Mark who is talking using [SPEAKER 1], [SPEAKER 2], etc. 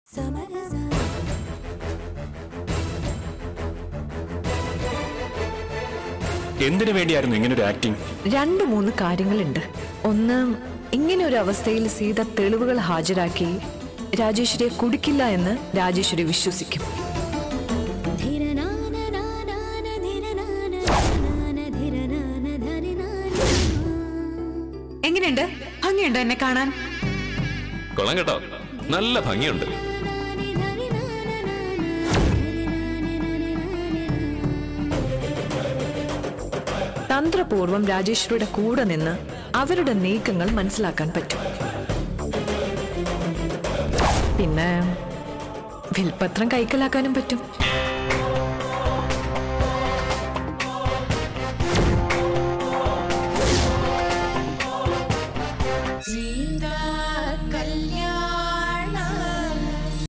[SPEAKER 1] എന്തിനു വേണ്ടിയായിരുന്നു ഇങ്ങനൊരു ആക്ടിങ്
[SPEAKER 2] രണ്ടു മൂന്ന് കാര്യങ്ങളുണ്ട് ഒന്ന് ഇങ്ങനെ ഒരു അവസ്ഥയിൽ സീത തെളിവുകൾ ഹാജരാക്കി രാജേശ്വരിയെ കുടിക്കില്ല എന്ന് രാജേശ്വരി വിശ്വസിക്കും
[SPEAKER 3] എങ്ങനെയുണ്ട് ഭംഗിയുണ്ടോ എന്നെ കാണാൻ
[SPEAKER 4] കൊള്ളാം കേട്ടോ നല്ല ഭംഗിയുണ്ട്
[SPEAKER 2] തന്ത്രപൂർവം രാജേശ്വരിയുടെ കൂടെ നിന്ന് അവരുടെ നീക്കങ്ങൾ മനസ്സിലാക്കാൻ പറ്റും പിന്നെ വിൽപത്രം കൈക്കലാക്കാനും പറ്റും